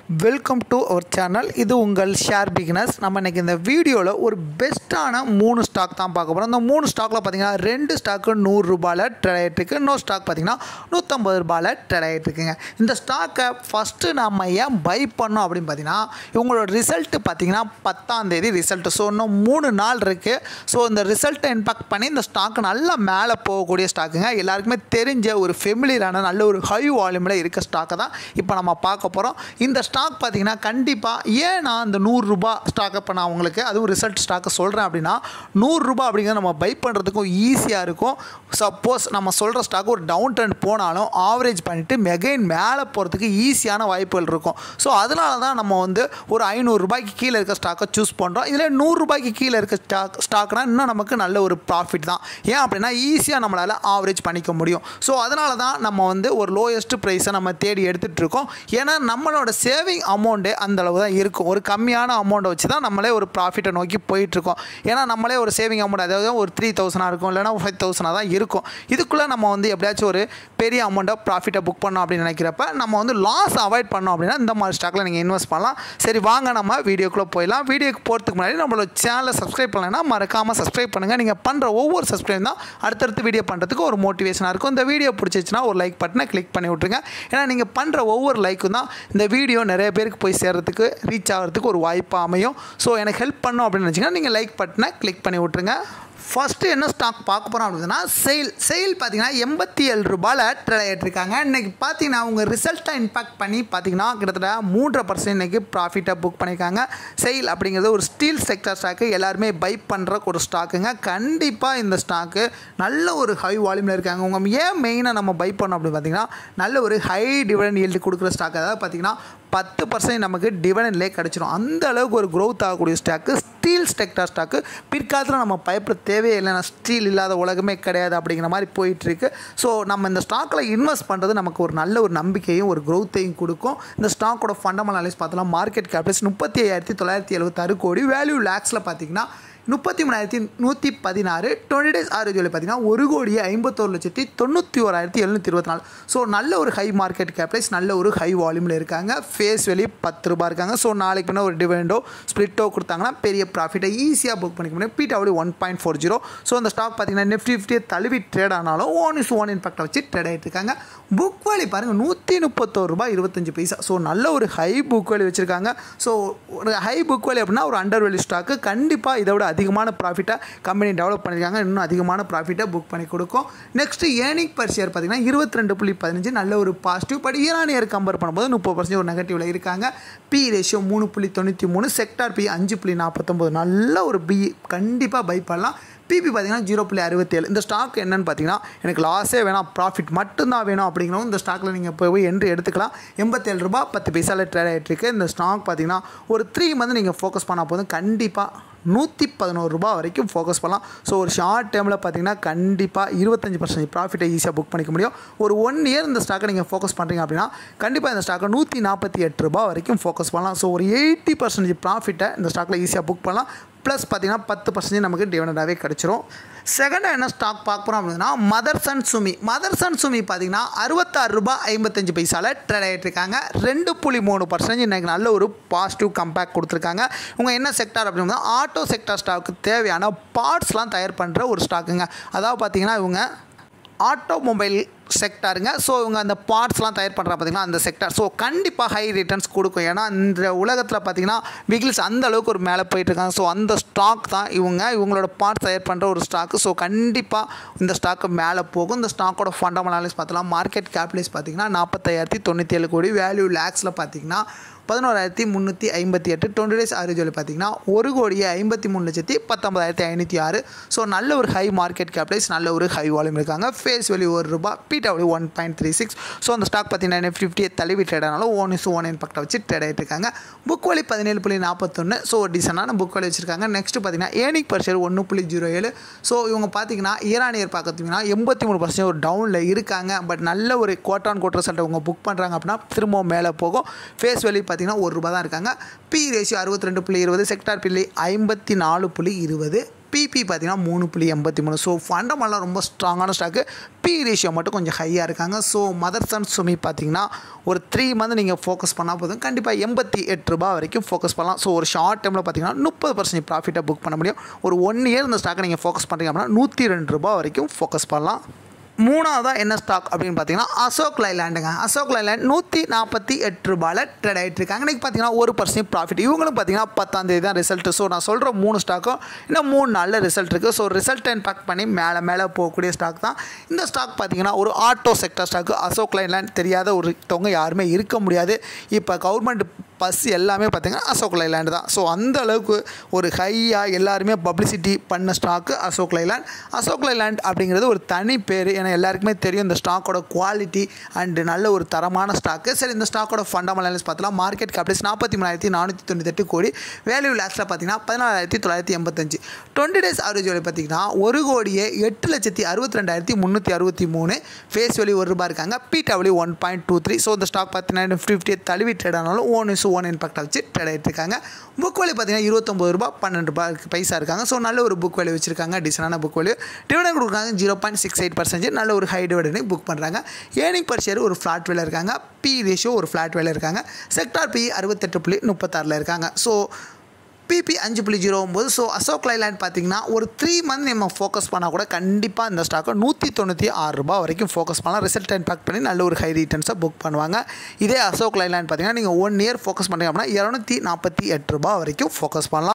welcome to our channel இது உங்கள் share beginners நம்ம இன்றைக்கி இந்த வீடியோவில் ஒரு பெஸ்ட்டான மூணு ஸ்டாக் தான் பார்க்க போகிறோம் இந்த மூணு ஸ்டாக்கில் பார்த்தீங்கன்னா ரெண்டு ஸ்டாக்கு நூறுரூபாயில் ட்ரேட் ஆகிட்டு இருக்கு இன்னொரு ஸ்டாக் பார்த்தீங்கன்னா நூற்றம்பது ரூபாயில் ட்ரேட் ஆகிட்டு இருக்குங்க இந்த ஸ்டாக்கை ஃபஸ்ட்டு நம்ம ஏன் பை பண்ணோம் அப்படின்னு பார்த்தீங்கன்னா இவங்களோட ரிசல்ட்டு பார்த்தீங்கன்னா பத்தாம் தேதி ரிசல்ட்டு ஸோ இன்னும் மூணு நாள் இருக்குது ஸோ இந்த ரிசல்ட்டை இம்பாக்ட் பண்ணி இந்த ஸ்டாக்கு நல்லா மேலே போகக்கூடிய ஸ்டாக்குங்க எல்லாருக்குமே தெரிஞ்ச ஒரு ஃபெமிலியரான நல்ல ஒரு ஹை வால்யூமில் இருக்க ஸ்டாக்கை தான் இப்போ நம்ம பார்க்க போகிறோம் இந்த ஸ்டாக் பார்த்தீங்கன்னா கண்டிப்பாக ஏன் நான் இந்த நூறுரூபா ஸ்டாக்கை இப்போ நான் உங்களுக்கு அதுவும் ரிசல்ட் ஸ்டாக்கை சொல்கிறேன் அப்படின்னா நூறுரூபா அப்படிங்கிறது நம்ம பை பண்ணுறதுக்கும் ஈஸியாக இருக்கும் சப்போஸ் நம்ம சொல்கிற ஸ்டாக் ஒரு டவுன் ட்ரெண்ட் போனாலும் ஆவரேஜ் பண்ணிவிட்டு மெகைன் மேலே போகிறதுக்கு ஈஸியான வாய்ப்புகள் இருக்கும் ஸோ அதனால தான் நம்ம வந்து ஒரு ஐநூறுரூபாய்க்கு கீழே இருக்க ஸ்டாக்கை சூஸ் பண்ணுறோம் இதில் நூறுரூபாய்க்கு கீழே இருக்க ஸ்டாக் ஸ்டாக்னா இன்னும் நமக்கு நல்ல ஒரு ப்ராஃபிட் தான் ஏன் அப்படின்னா ஈஸியாக நம்மளால் ஆவரேஜ் பண்ணிக்க முடியும் ஸோ அதனால தான் நம்ம வந்து ஒரு லோயஸ்ட் ப்ரைஸை நம்ம தேடி எடுத்துகிட்டு இருக்கோம் ஏன்னா நம்மளோட சேவிங் அமௌண்ட்டே அந்த அளவு தான் இருக்கும் ஒரு கம்மியான அமௌண்ட்டை வச்சு தான் நம்மளே ஒரு ப்ராஃபிட்டை நோக்கி போயிட்டுருக்கோம் ஏன்னா நம்மளே ஒரு சேவிங் அமௌண்ட் அதாவது ஒரு த்ரீ தௌசண்டாக இருக்கும் இல்லைனா ஃபைவ் தௌசண்டாக தான் இருக்கும் இதுக்குள்ளே நம்ம வந்து எப்படியாச்சும் ஒரு பெரிய அமௌண்ட்டை ப்ராஃபிட்டை புக் பண்ணோம் அப்படின்னு நினைக்கிறப்ப நம்ம வந்து லாஸ் அவாய்ட் பண்ணோம் அப்படின்னா இந்த மாதிரி ஸ்டாக்கில் நீங்கள் இன்வெஸ்ட் பண்ணலாம் சரி வாங்க நம்ம வீடியோக்குள்ளே போயிடலாம் வீடியோக்கு போகிறதுக்கு முன்னாடி நம்மளோட சேனலை சப்ஸ்கிரைப் பண்ணலைன்னா மறக்காமல் சப்ஸ்கிரைப் பண்ணுங்கள் நீங்கள் பண்ணுற ஒவ்வொரு சப்ஸ்கிரைப் தான் அடுத்தடுத்து வீடியோ பண்ணுறதுக்கு ஒரு மோட்டிவேஷனாக இருக்கும் இந்த வீடியோ பிடிச்சிச்சுன்னா ஒரு லைக் பட்டனை கிளிக் பண்ணி விட்ருங்க ஏன்னா நீங்கள் பண்ணுற ஒவ்வொரு லைக்கும் தான் இந்த வீடியோ நிறைய பேருக்கு போய் சேர்கிறதுக்கு ரீச் ஆகிறதுக்கு ஒரு வாய்ப்பாக அமையும் ஸோ எனக்கு ஹெல்ப் பண்ணும் அப்படின்னு நினச்சிங்கன்னா நீங்கள் லைக் பட்டனை கிளிக் பண்ணி விட்ருங்க ஃபஸ்ட்டு என்ன ஸ்டாக் பார்க்க போகிறோம் அப்படின்னா செயில் செயில் பார்த்தீங்கன்னா எண்பத்தி ஏழு ரூபாயில் ட்ரேட் ஆகிட்டு இருக்காங்க இன்றைக்கி பார்த்தீங்கன்னா அவங்க ரிசல்ட்டை இம்பாக்ட் பண்ணி பார்த்தீங்கன்னா கிட்டத்தட்ட மூன்றரை பர்சன்ட் இன்றைக்கி ப்ராஃபிட்டை புக் பண்ணியிருக்காங்க செயில் அப்படிங்கிறது ஒரு ஸ்டீல் செக்டர் ஸ்டாக்கு எல்லாருமே பை பண்ணுற ஒரு ஸ்டாக்குங்க கண்டிப்பாக இந்த ஸ்டாக்கு நல்ல ஒரு ஹை வால்யூமில் இருக்காங்க உங்கள் ஏன் மெயினாக நம்ம பை பண்ணோம் அப்படின்னு பார்த்தீங்கன்னா நல்ல ஒரு ஹை டிவிடன் ஈல்டு கொடுக்குற ஸ்டாக் அதாவது பார்த்தீங்கன்னா பத்து பர்சன்ட் நமக்கு டிவிடன்லே கிடச்சிரும் அந்த அளவுக்கு ஒரு க்ரோத் ஆகக்கூடிய ஸ்டாக்கு ஸ்டீல் செக்டர் ஸ்டாக்கு பிற்காலத்தில் நம்ம பயப்பட தேவையே இல்லைனா ஸ்டீல் இல்லாத உலகமே கிடையாது அப்படிங்கிற மாதிரி போயிட்டுருக்கு ஸோ நம்ம இந்த ஸ்டாக்கில் இன்வெஸ்ட் பண்ணுறது நமக்கு ஒரு நல்ல ஒரு நம்பிக்கையும் ஒரு க்ரோத்தையும் கொடுக்கும் இந்த ஸ்டாக்கோட ஃபண்டமெண்டல் அனலைஸ் பார்த்தோம்னா மார்க்கெட் கேபிட்டல்ஸ் முப்பத்தி ஐயாயிரத்தி தொள்ளாயிரத்தி எழுபத்தாறு கோடி வேல்யூ லேக்ஸில் பார்த்தீங்கன்னா முப்பத்தி மூணாயிரத்தி நூற்றி பதினாறு டுவெண்ட்டி டேஸ் ஆரோக்கியில் பார்த்தீங்கன்னா ஒரு கோடியே ஐம்பத்தோரு லட்சத்தி தொண்ணூற்றி ஓராயிரத்தி எழுநூற்றி இருபத்தி நாலு ஸோ நல்ல ஒரு ஹை மார்க்கெட் கேப்ரைஸ் நல்ல ஒரு ஹை வால்யூமில் இருக்காங்க ஃபேஸ் வெளி பத்து ரூபா இருக்காங்க ஸோ நாளைக்கு பின்ன ஒரு டிவிடெண்டோ ஸ்ப்ளிட்டோ கொடுத்தாங்கன்னா பெரிய ப்ராஃபிட்டை ஈஸியாக புக் பண்ணிக்க முடியும் PW one point four zero so அந்த ஸ்டாக் பார்த்தீங்கன்னா நிஃப்டி ஃபிஃப்டியை தழுவி ட்ரேட் ஆனாலும் ஓன் இஸ் ஓன் இம்பாக்டை வச்சு ட்ரேட் ஆகிட்டு இருக்காங்க புக் வேலி பாருங்கள் நூற்றி முப்பத்தோரு ரூபாய் இருபத்தஞ்சு பைசா ஸோ நல்ல ஒரு ஹை புக் வேலி வச்சுருக்காங்க ஸோ ஒரு ஹை புக் வேலி அப்படின்னா ஒரு அண்டர் வேலி ஸ்டாக்கு கண்டிப்பாக இதை விட அதிகமான ப்ராஃபிட்டை கம்பெனி டெவலப் பண்ணியிருக்காங்க இன்னும் அதிகமான ப்ராஃபிட்டை புக் பண்ணி கொடுக்கும் நெக்ஸ்ட்டு ஏர்னிங் பர் ஷேர் பார்த்தீங்கன்னா இருபத்தி ரெண்டு புள்ளி பதினஞ்சு நல்ல ஒரு positive but year year compare பண்ணும்போது முப்பது பர்சன்ட் ஒரு நெகட்டிவில் இருக்காங்க பி ரேஷியோ மூணு புள்ளி தொண்ணூற்றி மூணு செக்டார் பி அஞ்சு புள்ளி நாற்பத்தொம்போது நல்ல ஒரு பி கண்டிப்பாக பை பண்ணலாம் பிபி பார்த்தீங்கன்னா ஜீரோ புள்ளி அறுபத்தேழு இந்த ஸ்டாக் என்னென்னு பார்த்தீங்கன்னா எனக்கு லாஸே வேணாம் ப்ராஃபிட் மட்டும்தான் வேணும் அப்படிங்கிறவங்க இந்த ஸ்டாக்கில் நீங்கள் போய் என்ட்ரி எடுத்துக்கலாம் எண்பத்தேழு ரூபா பத்து பைசாவில் ட்ரேட் ஆகிட்டு இருக்கு இந்த ஸ்டாக் பார்த்தீங்கன்னா ஒரு த்ரீ மந்த் நீங்கள் ஃபோக்கஸ் பண்ணால் போதும் கண்டிப்பாக நூற்றி பதினோரு ரூபா வரைக்கும் ஃபோக்கஸ் பண்ணலாம் ஸோ ஒரு ஷார்ட் டைமில் பார்த்தீங்கன்னா கண்டிப்பாக இருபத்தஞ்சி பர்சன்டேஜ் ப்ராஃபிட்டை ஈஸியாக புக் பண்ணிக்க முடியும் ஒரு ஒன் இயர் இந்த ஸ்டாக்கை நீங்கள் ஃபோக்கஸ் பண்ணுறீங்க அப்படின்னா கண்டிப்பாக இந்த ஸ்டாக்கை நூற்றி நாற்பத்தி எட்டு ரூபா வரைக்கும் ஃபோக்கஸ் பண்ணலாம் ஸோ ஒரு எயிட்டி பர்சன்டேஜ் ப்ராஃபிட்டை இந்த ஸ்டாக்கில் ஈஸியாக புக் பண்ணலாம் ப்ளஸ் பார்த்தீங்கன்னா பத்து பர்சன்டேஜ் நமக்கு டிவிடண்டாகவே கிடச்சிரும் செகண்டாக என்ன ஸ்டாக் பார்க்க போகிறோம் அப்படின்னா மதர்சன் சுமி மதர்சன் சுமி பார்த்தீங்கன்னா அறுபத்தாறு ரூபாய் ஐம்பத்தஞ்சு பைசாவில் ட்ரேட் ஆகிட்டு இருக்காங்க ரெண்டு புள்ளி மூணு பர்சன்டேஜ் இன்றைக்கி நல்ல ஒரு பாசிட்டிவ் கம்பேக் கொடுத்துருக்காங்க உங்கள் என்ன செக்டார் அப்படின்னா ஆட்டோ செக்டார் ஸ்டாக்கு தேவையான பார்ட்ஸ்லாம் தயார் பண்ணுற ஒரு ஸ்டாக்குங்க அதாவது பார்த்தீங்கன்னா இவங்க ஆட்டோமொபைல் செக்டாருங்க ஸோ இவங்க அந்த பார்ட்ஸ்லாம் தயார் பண்ணுறா பார்த்தீங்கன்னா அந்த செக்டார் ஸோ கண்டிப்பாக ஹை ரிட்டர்ன்ஸ் கொடுக்கும் ஏன்னா இந்த உலகத்தில் பார்த்தீங்கன்னா விகில்ஸ் அந்த அளவுக்கு ஒரு மேலே போயிட்டுருக்காங்க ஸோ அந்த ஸ்டாக் தான் இவங்க இவங்களோட பார்ட்ஸ் தயார் பண்ணுற ஒரு ஸ்டாக்கு ஸோ கண்டிப்பாக இந்த ஸ்டாக்கு மேலே போகும் இந்த ஸ்டாக்கோட ஃபண்டமெண்டலைஸ் பார்த்தலாம் மார்க்கெட் கேபிட்டலைஸ் பார்த்தீங்கன்னா நாற்பத்தாயிரத்தி தொண்ணூற்றி ஏழு கோடி வேல்யூ லேக்ஸில் பார்த்தீங்கன்னா பதினோராயிரத்தி முந்நூற்றி ஐம்பத்தி எட்டு டுவெண்ட்டி டேஸ் ஆவரேஜில் பார்த்தீங்கன்னா ஒரு கோடியே ஐம்பத்தி மூணு லட்சத்தி பத்தொம்பதாயிரத்தி ஐநூற்றி ஆறு ஸோ நல்ல ஒரு ஹை மார்க்கெட் கேபிட்டலைஸ் நல்ல ஒரு ஹை வால்யூம் இருக்காங்க ஃபேஸ் வேல்யூ ஒரு ரூபா PW one point three six so அந்த ஸ்டாக் பார்த்தீங்கன்னா நிஃப்டி ஃபிஃப்டியை தழுவி ட்ரேட் ஆனாலும் ஓன் இஸ் ஓன் இம்பாக்டை வச்சு ட்ரேட் ஆகிட்டு இருக்காங்க புக் வழி பதினேழு புள்ளி நாற்பத்தொன்று ஸோ டீசனான புக் வழி வச்சிருக்காங்க நெக்ஸ்ட் பார்த்தீங்கன்னா ஏனிக் பர் ஷேர் ஒன்று புள்ளி ஜீரோ ஏழு ஸோ இவங்க பார்த்தீங்கன்னா இயரான் இயர் பார்த்திங்கன்னா எண்பத்தி மூணு பர்சன்ட் ஒரு டவுனில் இருக்காங்க பட் நல்ல ஒரு கோட்டான் கோட் ரிசல்ட் அவங்க புக் பண்ணுறாங்க அப்படின்னா திரும்பவும் மேலே போகும் ஃபேஸ் வேல்யூ பார்த்தீங்கன்னா ஒரு ரூபா தான் இருக்காங்க பி ரேஷியோ அறுபத்தி ரெண்டு புள்ளி இருபது செக்டார் பில்லி ஐம்பத்தி நாலு புள்ளி இருபது பிபி பார்த்தீங்கன்னா மூணு புள்ளி எண்பத்தி மூணு ஸோ ஃபண்டமெல்லாம் ரொம்ப ஸ்ட்ராங்கான ஸ்டாக்கு பி ரேஷியோ மட்டும் கொஞ்சம் ஹையாக இருக்காங்க ஸோ மதர்சன் சுமி பார்த்தீங்கன்னா ஒரு த்ரீ மந்த் நீங்கள் ஃபோக்கஸ் பண்ணால் போதும் கண்டிப்பாக எண்பத்தி எட்டு ரூபா வரைக்கும் ஃபோக்கஸ் பண்ணலாம் ஸோ ஒரு ஷார்ட் டைமில் பார்த்தீங்கன்னா முப்பது பர்சன்ட் ப்ராஃபிட்டை புக் பண்ண முடியும் ஒரு ஒன் இயர் இந்த ஸ்டாக்கை நீங்கள் ஃபோக்கஸ் பண்ணுறீங்க அப்படின்னா நூற்றி ரெண்டு ரூபா வரைக்கும் ஃபோக்கஸ் பண்ணலாம் மூணாவதாக என்ன ஸ்டாக் அப்படின்னு பார்த்தீங்கன்னா அசோக் லைலாண்டுங்க அசோக் லைலாண்ட் நூற்றி நாற்பத்தி எட்டு ரூபாயில் ட்ரேட் ஆகிட்டு இருக்காங்க இன்றைக்கி பார்த்தீங்கன்னா ஒரு பர்சன்ட் ப்ராஃபிட் இவங்களும் பார்த்தீங்கன்னா பத்தாம் தேதி தான் ரிசல்ட் ஸோ நான் சொல்கிற மூணு ஸ்டாக்கும் இன்னும் மூணு நாளில் ரிசல்ட் இருக்குது ஸோ ரிசல்ட் இம்பேக்ட் பண்ணி மேலே மேலே போகக்கூடிய ஸ்டாக் தான் இந்த ஸ்டாக் பார்த்தீங்கன்னா ஒரு auto sector stock Ashok Leyland தெரியாத ஒருத்தவங்க யாருமே இருக்க முடியாது இப்போ கவர்மெண்ட் பஸ் எல்லாமே பார்த்தீங்கன்னா அசோக் லைலாண்ட் தான் ஸோ அந்த அளவுக்கு ஒரு ஹையாக எல்லாருமே பப்ளிசிட்டி பண்ண ஸ்டாக்கு அசோக் லைலாண்ட் அசோக் லைலாண்ட் அப்படிங்கிறது ஒரு தனி பேர் ஏன்னா எல்லாருக்குமே தெரியும் இந்த ஸ்டாக்கோட குவாலிட்டி அண்டு நல்ல ஒரு தரமான ஸ்டாக்கு சரி இந்த ஸ்டாக்கோட ஃபண்டமெண்டல்ஸ் பார்த்தலாம் மார்க்கெட் கேபிட்டல்ஸ் நாற்பத்தி மூணாயிரத்தி நானூற்றி தொண்ணூத்தெட்டு கோடி வேல்யூ லேக்ஸில் பார்த்தீங்கன்னா பதினாலாயிரத்தி தொள்ளாயிரத்தி எண்பத்தஞ்சு டுவெண்ட்டி டேஸ் ஆவரேஜ் வேல்யூ பார்த்தீங்கன்னா ஒரு கோடியே எட்டு லட்சத்தி அறுபத்தி ரெண்டாயிரத்தி முந்நூற்றி அறுபத்தி மூணு ஃபேஸ் வேல்யூ ஒரு ரூபா இருக்காங்க PW one point two three so இந்த ஸ்டாக் பார்த்தீங்கன்னா ஃபிஃப்டி தழுவி ட்ரேட் ஆனாலும் ஓன் இஸ் ஓன் இம்பாக்டை வச்சு ட்ரேட் ஆகிட்டு இருக்காங்க புக் வேல்யூ பார்த்தீங்கன்னா இருபத்தொம்பது ரூபா பன்னெண்டு ரூபா பைசா இருக்காங்க ஸோ நல்ல ஒரு புக் வேல்யூ வச்சிருக்காங்க டிசனான புக் வேல்யூ டிவிடன் கொடுக்குறாங்க zero point six eight percentage நல்ல ஒரு ஹை டிவிடனே புக் பண்ணுறாங்க ஏர்னிங் பர் ஷேர் ஒரு ஃப்ளாட் வேலை இருக்காங்க பி ரேஷியோ ஒரு ஃப்ளாட் வேலை இருக்காங்க செக்டார் பி அறுபத்தெட்டு புள்ளி முப்பத்தாறில் இருக்காங்க ஸோ பிபி அஞ்சு புள்ளி ஜீரோ ஒம்பது ஸோ அசோக் லைலாண்ட் பார்த்தீங்கன்னா ஒரு த்ரீ மந்த் நம்ம ஃபோக்கஸ் பண்ணால் கூட கண்டிப்பாக இந்த ஸ்டாக்கை நூற்றி தொண்ணூற்றி ஆறு ரூபா வரைக்கும் ஃபோக்கஸ் பண்ணலாம் ரிசல்ட் இம்பாக்ட் பண்ணி நல்ல ஒரு ஹை ரிட்டர்ன்ஸை புக் பண்ணுவாங்க இதே அசோக் லைலாண்ட் பார்த்தீங்கன்னா நீங்கள் ஒன் இயர் ஃபோக்கஸ் பண்ணுறீங்க அப்படின்னா இரநூத்தி நாற்பத்தி எட்டு ரூபா வரைக்கும் ஃபோக்கஸ் பண்ணலாம்